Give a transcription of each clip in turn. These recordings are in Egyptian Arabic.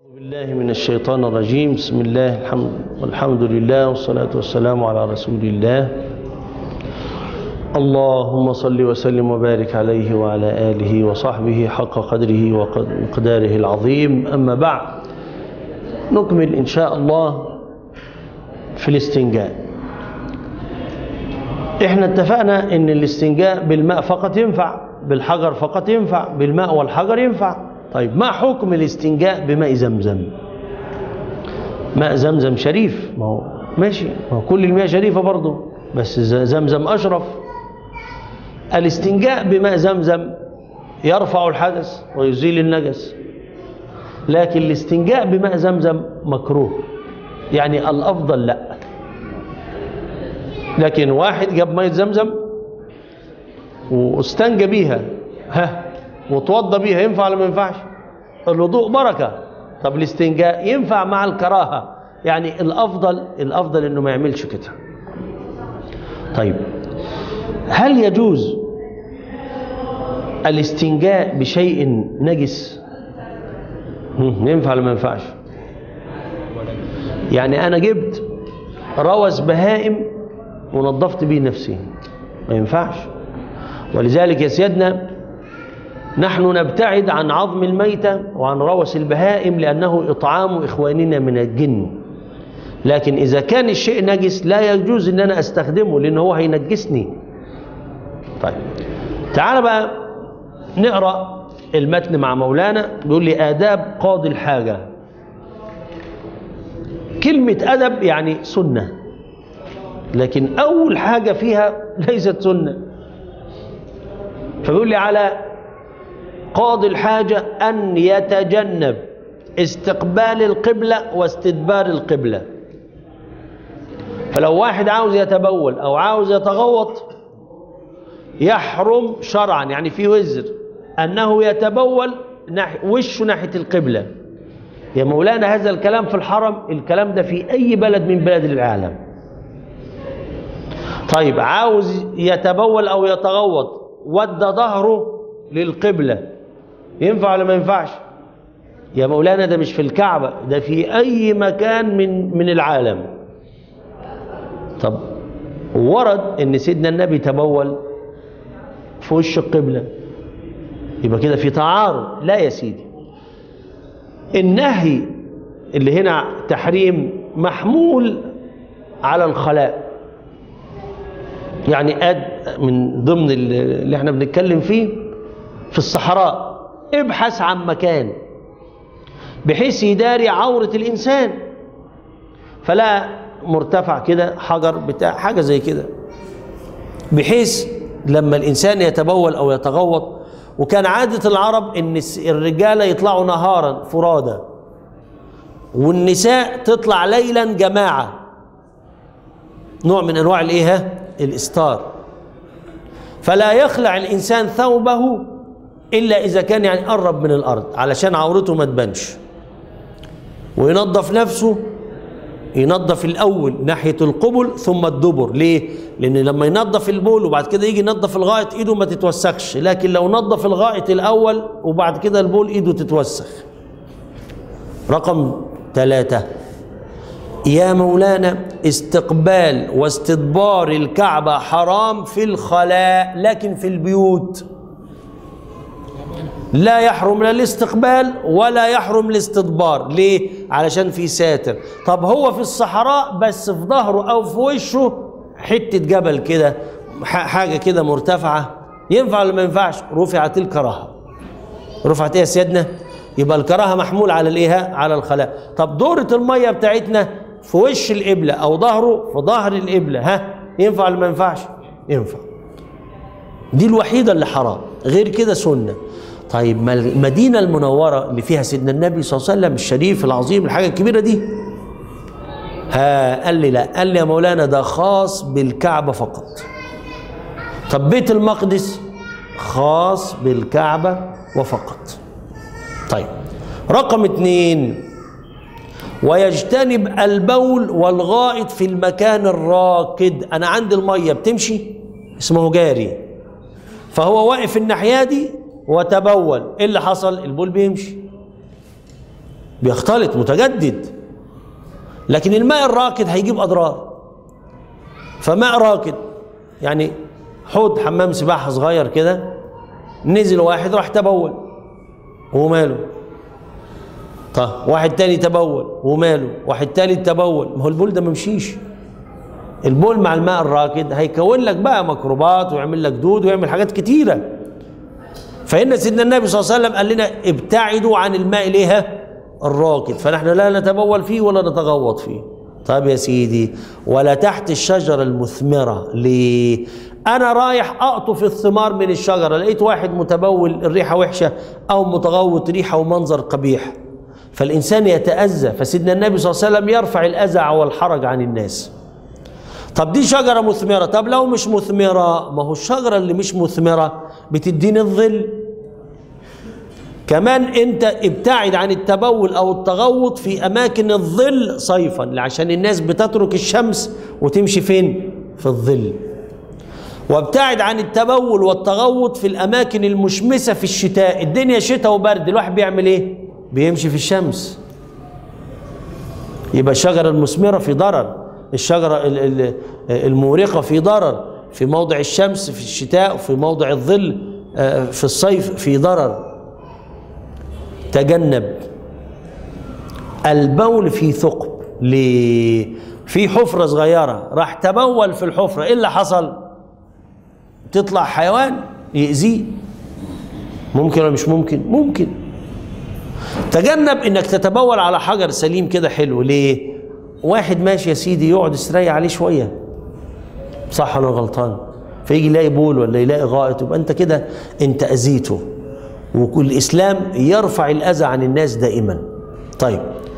بالله من الشيطان الرجيم بسم الله الحمد والحمد لله والصلاة والسلام على رسول الله اللهم صل وسلم وبارك عليه وعلى آله وصحبه حق قدره ومقداره العظيم أما بعد نكمل إن شاء الله في الاستنجاء احنا اتفقنا ان الاستنجاء بالماء فقط ينفع بالحجر فقط ينفع بالماء والحجر ينفع طيب ما حكم الاستنجاء بماء زمزم ماء زمزم شريف ما هو ماشي ما هو كل المياه شريفة برضه بس زمزم أشرف الاستنجاء بماء زمزم يرفع الحدث ويزيل النجس لكن الاستنجاء بماء زمزم مكروه يعني الأفضل لا لكن واحد جاب مية زمزم واستنجى بيها ها وتوضى بيها ينفع ولا ما ينفعش الوضوء بركة طب الاستنجاء ينفع مع الكراهة يعني الأفضل الأفضل إنه ما يعملش كده طيب هل يجوز الاستنجاء بشيء نجس ينفع ولا ما ينفعش يعني أنا جبت روث بهائم ونظفت بيه نفسي ما ينفعش ولذلك يا سيادنا نحن نبتعد عن عظم الميتة وعن روث البهائم لأنه إطعام إخواننا من الجن لكن إذا كان الشيء نجس لا يجوز أن أنا أستخدمه لأن هو هينجسني طيب تعال بقى نقرأ المتن مع مولانا بيقول لي آداب قاضي الحاجة كلمة أدب يعني سنة لكن أول حاجة فيها ليست سنة فبيقول لي على قاضي الحاجة أن يتجنب استقبال القبلة واستدبار القبلة فلو واحد عاوز يتبول أو عاوز يتغوط يحرم شرعا يعني في وزر أنه يتبول وشه ناحية القبلة يا مولانا هذا الكلام في الحرم الكلام ده في أي بلد من بلاد العالم طيب عاوز يتبول أو يتغوط ودى ظهره للقبلة ينفع ولا ما ينفعش يا مولانا ده مش في الكعبة ده في أي مكان من من العالم طب ورد ان سيدنا النبي تبول في وش القبلة يبقى كده في تعارض لا يا سيدي النهي اللي هنا تحريم محمول على الخلاء يعني أد من ضمن اللي احنا بنتكلم فيه في الصحراء ابحث عن مكان بحيث يداري عورة الإنسان فلا مرتفع كده حجر بتاع حاجة زي كده بحيث لما الإنسان يتبول أو يتغوط وكان عادة العرب إن الرجالة يطلعوا نهارا فرادى والنساء تطلع ليلا جماعة نوع من أنواع الإيه الإستار فلا يخلع الإنسان ثوبه إلا إذا كان يعني قرب من الأرض علشان عورته ما تبانش وينظف نفسه ينظف الأول ناحية القبل ثم الدبر ليه؟ لأن لما ينظف البول وبعد كده يجي ينظف الغائط إيده ما تتوسخش لكن لو نظف الغائط الأول وبعد كده البول إيده تتوسخ رقم ثلاثة يا مولانا استقبال واستدبار الكعبة حرام في الخلاء لكن في البيوت لا يحرم لا الاستقبال ولا يحرم الاستدبار ليه علشان في ساتر طب هو في الصحراء بس في ظهره او في وشه حته جبل كده حاجه كده مرتفعه ينفع ولا ما ينفعش رفعت الكراهه رفعت ايه يا سيادنا يبقى الكراهه محمول على الايه على الخلاء طب دوره الميه بتاعتنا في وش القبله او ظهره في ظهر القبله ها ينفع ولا ما ينفعش ينفع دي الوحيده اللي حرام غير كده سنه طيب ما المدينة المنورة اللي فيها سيدنا النبي صلى الله عليه وسلم الشريف العظيم الحاجة الكبيرة دي ها قال لي لا قال لي يا مولانا ده خاص بالكعبة فقط طب بيت المقدس خاص بالكعبة وفقط طيب رقم اتنين ويجتنب البول والغائط في المكان الراكد انا عندي المية بتمشي اسمه جاري فهو واقف الناحية دي وتبول ايه اللي حصل البول بيمشي بيختلط متجدد لكن الماء الراكد هيجيب اضرار فماء راكد يعني حوض حمام سباحه صغير كده نزل واحد راح تبول وماله طيب واحد تاني تبول وماله واحد تالت تبول ما هو البول ده ما مشيش البول مع الماء الراكد هيكون لك بقى ميكروبات ويعمل لك دود ويعمل حاجات كتيره فإن سيدنا النبي صلى الله عليه وسلم قال لنا ابتعدوا عن الماء ليه الراكد فنحن لا نتبول فيه ولا نتغوط فيه طيب يا سيدي ولا تحت الشجرة المثمرة ليه أنا رايح أقطف الثمار من الشجرة لقيت واحد متبول الريحة وحشة أو متغوط ريحة ومنظر قبيح فالإنسان يتأذى فسيدنا النبي صلى الله عليه وسلم يرفع الأذى والحرج عن الناس طب دي شجرة مثمرة طب لو مش مثمرة ما هو الشجرة اللي مش مثمرة بتديني الظل كمان انت ابتعد عن التبول او التغوط في اماكن الظل صيفا عشان الناس بتترك الشمس وتمشي فين في الظل وابتعد عن التبول والتغوط في الاماكن المشمسه في الشتاء الدنيا شتاء وبرد الواحد بيعمل ايه بيمشي في الشمس يبقى الشجره المثمره في ضرر الشجره ال- ال- المورقه في ضرر في موضع الشمس في الشتاء وفي موضع الظل آه، في الصيف في ضرر تجنب البول في ثقب ليه؟ في حفرة صغيرة راح تبول في الحفرة ايه اللي حصل تطلع حيوان يأذيه ممكن ولا مش ممكن ممكن تجنب انك تتبول على حجر سليم كده حلو ليه واحد ماشي يا سيدي يقعد يستريح عليه شوية صح ولا غلطان فيجي يلاقي بول ولا يلاقي غائط يبقى انت كده انت اذيته وكل الاسلام يرفع الاذى عن الناس دائما طيب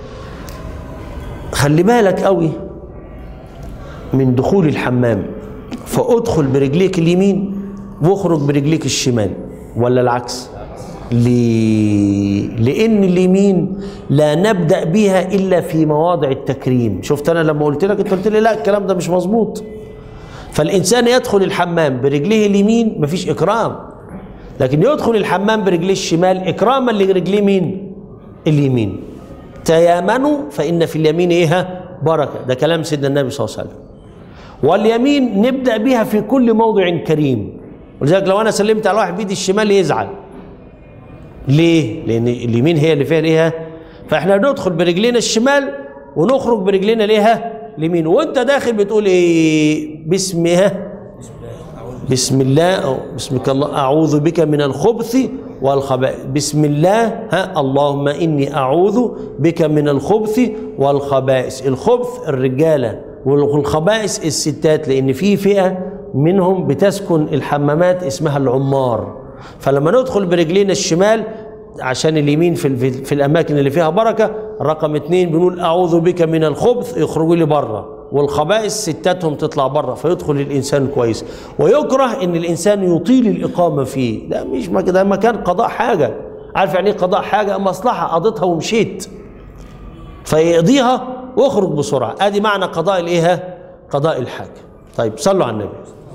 خلي بالك قوي من دخول الحمام فادخل برجليك اليمين واخرج برجليك الشمال ولا العكس ليه؟ لان اليمين لا نبدا بها الا في مواضع التكريم شفت انا لما قلت لك انت قلت لي لا الكلام ده مش مظبوط فالانسان يدخل الحمام برجليه اليمين مفيش اكرام لكن يدخل الحمام برجليه الشمال اكراما لرجليه مين اليمين تيامنوا فان في اليمين ايه بركه ده كلام سيدنا النبي صلى الله عليه وسلم واليمين نبدا بها في كل موضع كريم ولذلك لو انا سلمت على واحد بايدي الشمال يزعل ليه لان اليمين هي اللي فيها ليها فاحنا ندخل برجلينا الشمال ونخرج برجلينا ليها اليمين وانت داخل بتقول ايه باسمها بسم الله أو بسمك الله أعوذ بك من الخبث والخبائث بسم الله ها اللهم إني أعوذ بك من الخبث والخبائث الخبث الرجالة والخبائث الستات لأن في فئة منهم بتسكن الحمامات اسمها العمار فلما ندخل برجلينا الشمال عشان اليمين في, في, في الأماكن اللي فيها بركة رقم اتنين بنقول أعوذ بك من الخبث يخرجوا لي بره والخبائث ستاتهم تطلع بره فيدخل الانسان كويس ويكره ان الانسان يطيل الاقامه فيه ده مش ما ده مكان قضاء حاجه عارف يعني ايه قضاء حاجه مصلحه قضيتها ومشيت فيقضيها واخرج بسرعه ادي معنى قضاء الايه قضاء الحاجه طيب صلوا على النبي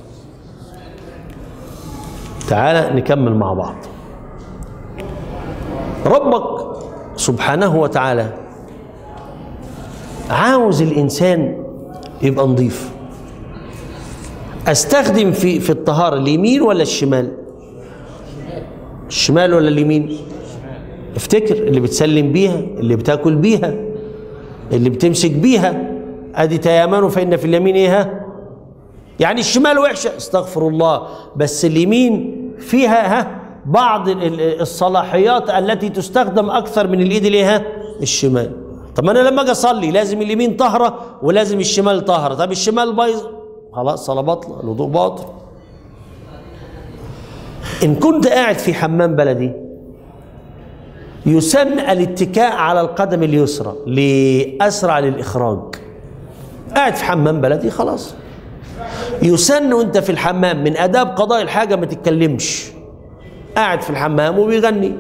تعالى نكمل مع بعض ربك سبحانه وتعالى عاوز الانسان يبقى نظيف استخدم في في الطهاره اليمين ولا الشمال الشمال ولا اليمين افتكر اللي بتسلم بيها اللي بتاكل بيها اللي بتمسك بيها ادي تيامنوا فان في اليمين ايه يعني الشمال وحشه استغفر الله بس اليمين فيها ها بعض الصلاحيات التي تستخدم اكثر من الايد الايه الشمال طب ما انا لما اجي اصلي لازم اليمين طهره ولازم الشمال طهره طب الشمال بايظ خلاص صلاه باطله الوضوء باطل ان كنت قاعد في حمام بلدي يسن الاتكاء على القدم اليسرى لاسرع للاخراج قاعد في حمام بلدي خلاص يسن وانت في الحمام من اداب قضاء الحاجه ما تتكلمش قاعد في الحمام وبيغني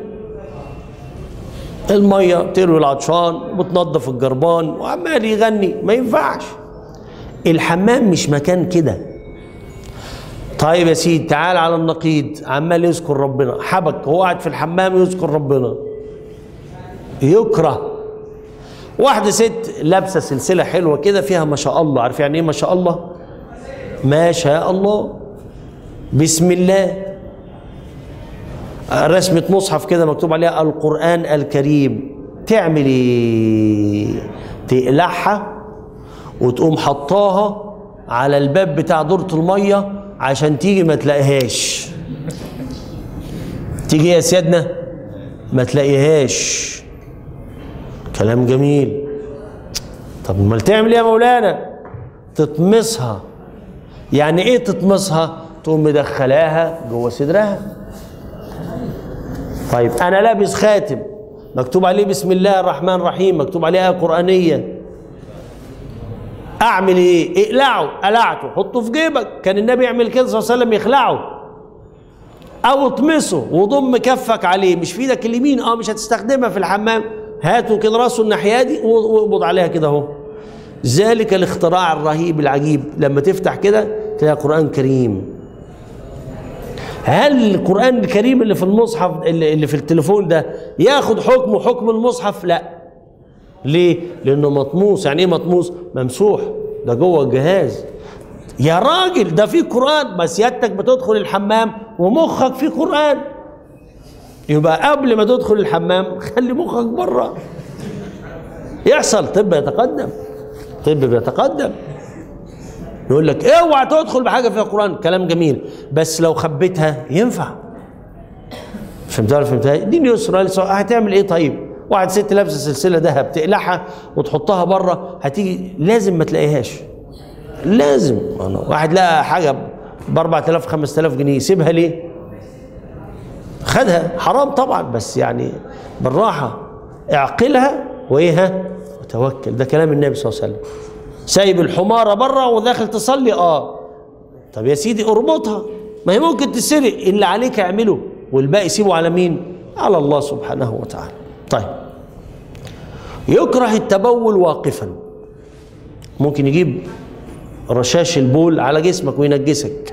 الميه تروي العطشان بتنظف الجربان وعمال يغني ما ينفعش الحمام مش مكان كده طيب يا سيدي تعال على النقيض عمال يذكر ربنا حبك هو قاعد في الحمام يذكر ربنا يكره واحده ست لابسه سلسله حلوه كده فيها ما شاء الله عارف يعني ايه ما شاء الله ما شاء الله بسم الله رسمة مصحف كده مكتوب عليها القرآن الكريم تعمل ايه تقلعها وتقوم حطاها على الباب بتاع دورة المية عشان تيجي ما تلاقيهاش تيجي يا سيادنا ما تلاقيهاش كلام جميل طب امال تعمل ايه يا مولانا تطمسها يعني ايه تطمسها تقوم مدخلاها جوه صدرها طيب انا لابس خاتم مكتوب عليه بسم الله الرحمن الرحيم مكتوب عليه ايه قرانيه اعمل ايه اقلعه قلعته حطه في جيبك كان النبي يعمل كده صلى الله عليه وسلم يخلعه او اطمسه وضم كفك عليه مش في ايدك اليمين اه مش هتستخدمها في الحمام هاته كده راسه الناحيه دي واقبض عليها كده اهو ذلك الاختراع الرهيب العجيب لما تفتح كده تلاقي قران كريم هل القران الكريم اللي في المصحف اللي اللي في التليفون ده ياخد حكمه حكم المصحف لا ليه لانه مطموس يعني ايه مطموس ممسوح ده جوه الجهاز يا راجل ده في قران بس سيادتك بتدخل الحمام ومخك في قران يبقى قبل ما تدخل الحمام خلي مخك بره يحصل طب يتقدم طب بيتقدم يقول لك اوعى تدخل بحاجه فيها قران كلام جميل بس لو خبيتها ينفع فهمتها فهمتها دين يسرى هتعمل ايه طيب واحد ست لابسه سلسله ذهب تقلعها وتحطها بره هتيجي لازم ما تلاقيهاش لازم واحد لقى حاجه ب 4000 5000 جنيه يسيبها ليه؟ خدها حرام طبعا بس يعني بالراحه اعقلها وايه ها وتوكل ده كلام النبي صلى الله عليه وسلم سايب الحماره بره وداخل تصلي اه طب يا سيدي اربطها ما هي ممكن تسرق اللي عليك اعمله والباقي سيبه على مين على الله سبحانه وتعالى طيب يكره التبول واقفا ممكن يجيب رشاش البول على جسمك وينجسك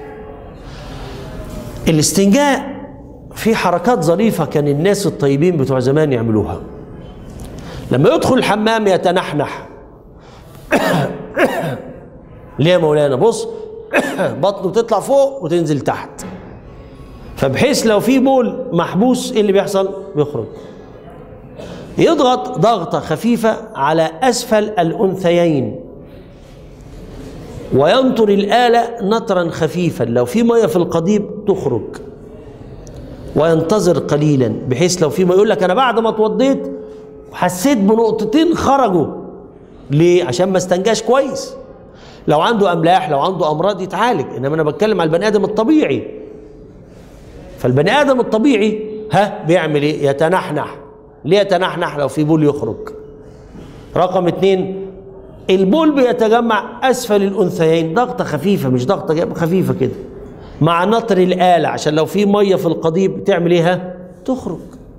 الاستنجاء في حركات ظريفة كان الناس الطيبين بتوع زمان يعملوها لما يدخل الحمام يتنحنح ليه يا مولانا بص بطنه بتطلع فوق وتنزل تحت فبحيث لو في بول محبوس ايه اللي بيحصل بيخرج يضغط ضغطة خفيفة على أسفل الأنثيين وينطر الآلة نطرا خفيفا لو في مية في القضيب تخرج وينتظر قليلا بحيث لو في ما يقول لك أنا بعد ما اتوضيت حسيت بنقطتين خرجوا ليه؟ عشان ما استنجاش كويس لو عنده أملاح لو عنده أمراض يتعالج إنما أنا بتكلم على البني آدم الطبيعي فالبني آدم الطبيعي ها بيعمل إيه؟ يتنحنح ليه يتنحنح لو في بول يخرج رقم اتنين البول بيتجمع اسفل الانثيين ضغطه خفيفه مش ضغطه خفيفه كده مع نطر الاله عشان لو في ميه في القضيب تعمل ايه تخرج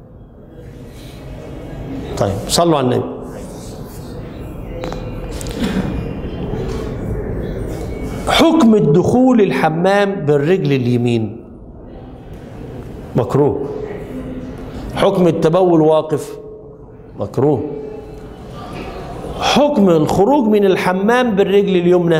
طيب صلوا على النبي حكم الدخول الحمام بالرجل اليمين مكروه حكم التبول واقف مكروه حكم الخروج من الحمام بالرجل اليمنى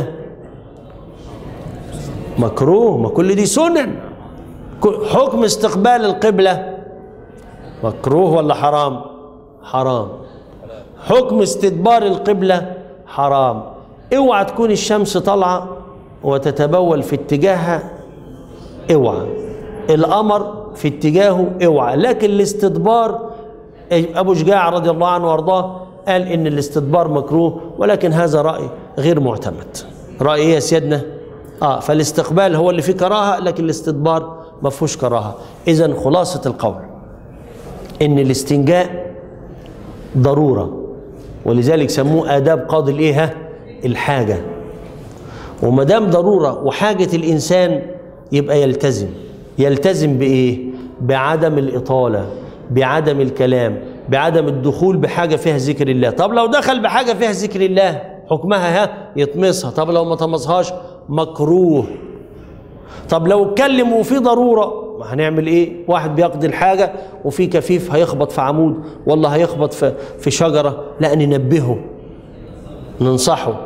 مكروه ما كل دي سنن حكم استقبال القبلة مكروه ولا حرام حرام حكم استدبار القبلة حرام اوعى تكون الشمس طالعة وتتبول في اتجاهها اوعى القمر في اتجاهه اوعى لكن الاستدبار ابو شجاع رضي الله عنه وارضاه قال ان الاستدبار مكروه ولكن هذا راي غير معتمد راي ايه يا سيدنا اه فالاستقبال هو اللي فيه كراهه لكن الاستدبار ما فيهوش كراهه اذا خلاصه القول ان الاستنجاء ضروره ولذلك سموه اداب قاضي الايه الحاجه وما دام ضروره وحاجه الانسان يبقى يلتزم يلتزم بايه بعدم الاطاله بعدم الكلام بعدم الدخول بحاجه فيها ذكر الله طب لو دخل بحاجه فيها ذكر الله حكمها ها يطمسها طب لو ما طمسهاش مكروه طب لو اتكلم وفي ضروره هنعمل ايه واحد بيقضي الحاجه وفي كفيف هيخبط في عمود والله هيخبط في في شجره لا ننبهه ننصحه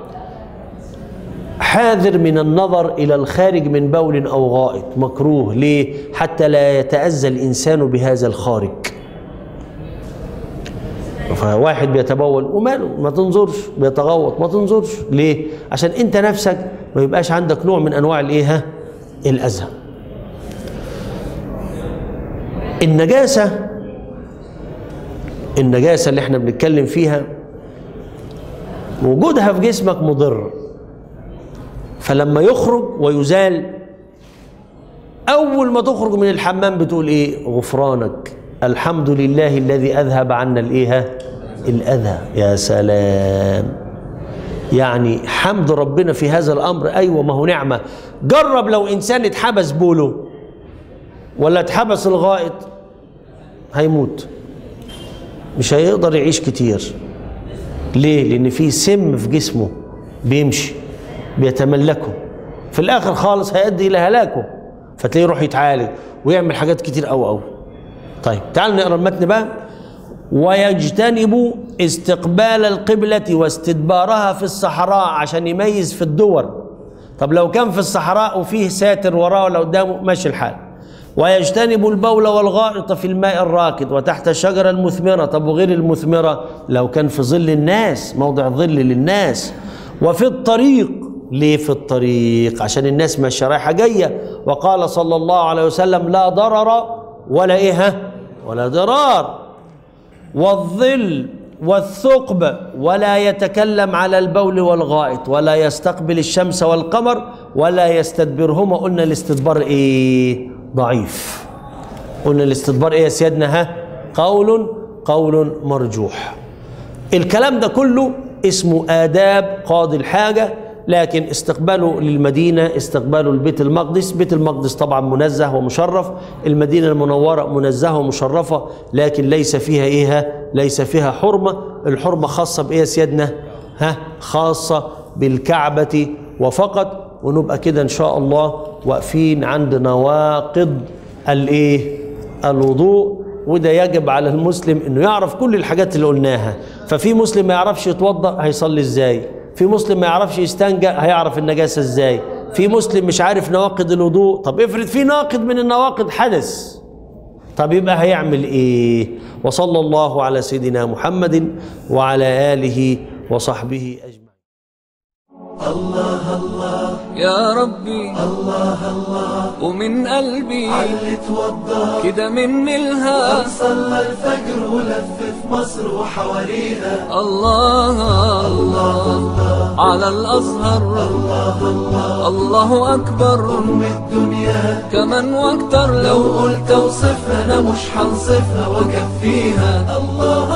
حاذر من النظر الى الخارج من بول او غائط مكروه ليه حتى لا يتاذى الانسان بهذا الخارج فواحد بيتبول وماله ما تنظرش بيتغوط ما تنظرش ليه عشان انت نفسك ما يبقاش عندك نوع من انواع الايه ها؟ الاذى النجاسه النجاسه اللي احنا بنتكلم فيها وجودها في جسمك مضر فلما يخرج ويزال اول ما تخرج من الحمام بتقول ايه غفرانك الحمد لله الذي اذهب عنا الايه الاذى يا سلام يعني حمد ربنا في هذا الامر ايوه ما هو نعمه جرب لو انسان اتحبس بوله ولا اتحبس الغائط هيموت مش هيقدر يعيش كتير ليه لان في سم في جسمه بيمشي بيتملكه في الاخر خالص هيؤدي الى هلاكه فتلاقيه يروح يتعالج ويعمل حاجات كتير قوي قوي طيب تعالوا نقرا المتن بقى ويجتنب استقبال القبلة واستدبارها في الصحراء عشان يميز في الدور طب لو كان في الصحراء وفيه ساتر وراه ولا قدامه ماشي الحال ويجتنب البول والغائط في الماء الراكد وتحت الشجرة المثمرة طب وغير المثمرة لو كان في ظل الناس موضع ظل للناس وفي الطريق ليه في الطريق عشان الناس ماشيه رايحه جايه وقال صلى الله عليه وسلم لا ضرر ولا ايه ها ولا ضرار والظل والثقب ولا يتكلم على البول والغائط ولا يستقبل الشمس والقمر ولا يستدبرهما قلنا الاستدبار ايه ضعيف قلنا الاستدبار ايه يا سيادنا ها قول قول مرجوح الكلام ده كله اسمه آداب قاضي الحاجة لكن استقباله للمدينة استقباله لبيت المقدس بيت المقدس طبعا منزه ومشرف المدينة المنورة منزهة ومشرفة لكن ليس فيها إيه ها؟ ليس فيها حرمة الحرمة خاصة بإيه يا سيادنا ها خاصة بالكعبة وفقط ونبقى كده إن شاء الله واقفين عند نواقض الإيه الوضوء وده يجب على المسلم انه يعرف كل الحاجات اللي قلناها ففي مسلم ما يعرفش يتوضا هيصلي ازاي في مسلم ما يعرفش يستنجى هيعرف النجاسه ازاي في مسلم مش عارف نواقض الوضوء طب افرض في ناقض من النواقض حدث طب يبقى هيعمل ايه وصلى الله على سيدنا محمد وعلى اله وصحبه اجمعين يا ربي الله الله ومن قلبي علي توضى كده مني الها صلى الفجر ولف في مصر وحواليها الله الله على الأزهر الله أكبر أم الدنيا كمان واكتر لو لو قلت اوصفها انا مش هنصفها واكفيها الله